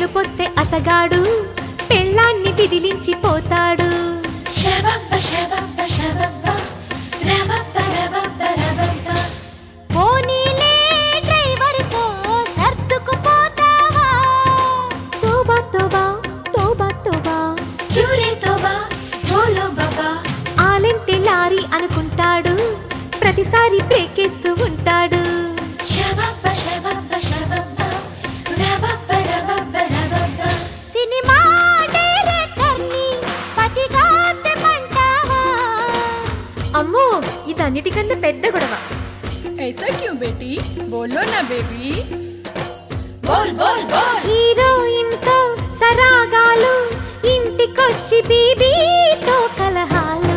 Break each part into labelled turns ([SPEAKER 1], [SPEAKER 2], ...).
[SPEAKER 1] మెరుపొస్తే అతగాడు పెళ్ళాన్ని విదిలించి పోతాడు
[SPEAKER 2] శబబ్బ శబబ్బ శబబ్బ రబబ్బ రబబ్బ రబబ్బ
[SPEAKER 1] పోనీలే డ్రైవర్తో సర్దుకుపోతావా తోబా తోబా తోబా తోబా
[SPEAKER 2] క్యూరే తోబా బోలో బాబా
[SPEAKER 1] ఆలెంటే లారీ అనుకుంటాడు ప్రతిసారి బ్రేకేస్తూ ఉంటాడు
[SPEAKER 2] శబబ్బ శబబ్బ శబబ్బ రబబ్బ రబబ్బ రబబ్బ
[SPEAKER 1] సినిమా డైరెక్టర్ని పతిగా తెమ్మంటావా అమ్మో ఇదన్నిటికన్నా పెద్ద గొడవ
[SPEAKER 3] ऐसा क्यों बेटी बोलो ना बेबी
[SPEAKER 2] బోల్ బోల్ బోల్
[SPEAKER 1] హీరోయిన్తో సరాగాలు ఇంటికొచ్చి బీబీతో కలహాలు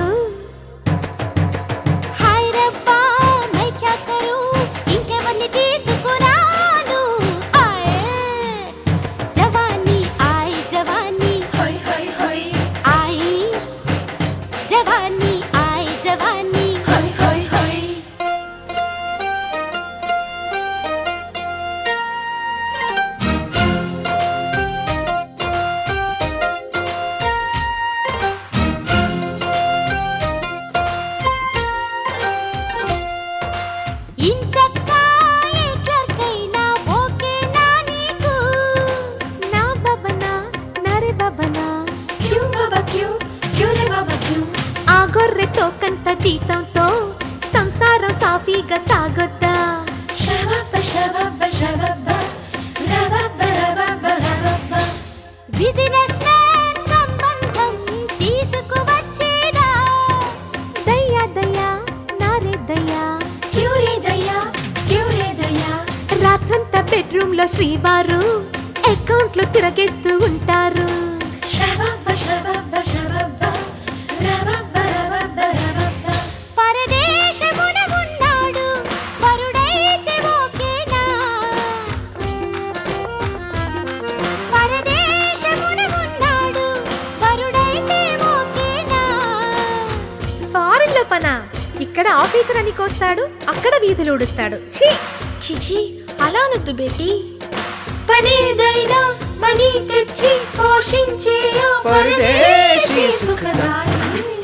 [SPEAKER 1] హాయ్ రబ్బా మై క్యా కరూ ఇంకెవరిని తీసుకురాను ఆయే జవానీ ఆయ్ జవానీ
[SPEAKER 2] హోయ్ హోయ్ హోయ్
[SPEAKER 1] ఆయ్ జవానీ ఆయ్ జవానీ
[SPEAKER 2] హోయ్ హోయ్ హోయ్
[SPEAKER 1] ఇంచక్క ఏ క్లర్కైనా ఓకేనా నీకు నా బబనా నరే బబనా
[SPEAKER 2] క్యూ బాబా క్యూ క్యూరే బాబా క్యూ
[SPEAKER 1] ఆ గొర్రెతో కంత జీతంతో సంసారం సాఫీగా సాగొద్దా
[SPEAKER 2] శబబ్బ శబబ్బ శబబ్బ రబబ్బ రబబ్బ రబబ్బ
[SPEAKER 1] బిజినెస్ మ్యాన్ సంబంధం తీసుకువచ్చేదా దయ్యా దయ్యా నారే దయ్యా
[SPEAKER 2] క్యూరే దయ్యా క్యూరే దయ్యా
[SPEAKER 1] రాత్రంతా బెడ్రూమ్ లో శ్రీవారు అకౌంట్లు తిరగేస్తూ ఉంటారు
[SPEAKER 2] శబబ్బ శబబ్బ శబబ్బ రబబ్బ రబబ్బ రబబ్బ
[SPEAKER 1] పరదేశమున ఉన్నాడు వరుడైతే ఓకేనా పరదేశమున ఉన్నాడు వరుడైతే ఓకేనా ఫారెన్ లో పనా ఇక్కడ ఆఫీసర్ అని కోస్తాడు అక్కడ వీధులు ఊడుస్తాడు ఛీ
[SPEAKER 2] చిచి అలా అనొద్దు బేటీ పనేదైనా మనీ తెచ్చి పోషించే ఆ
[SPEAKER 4] పరదేశీ
[SPEAKER 2] సుఖదాయి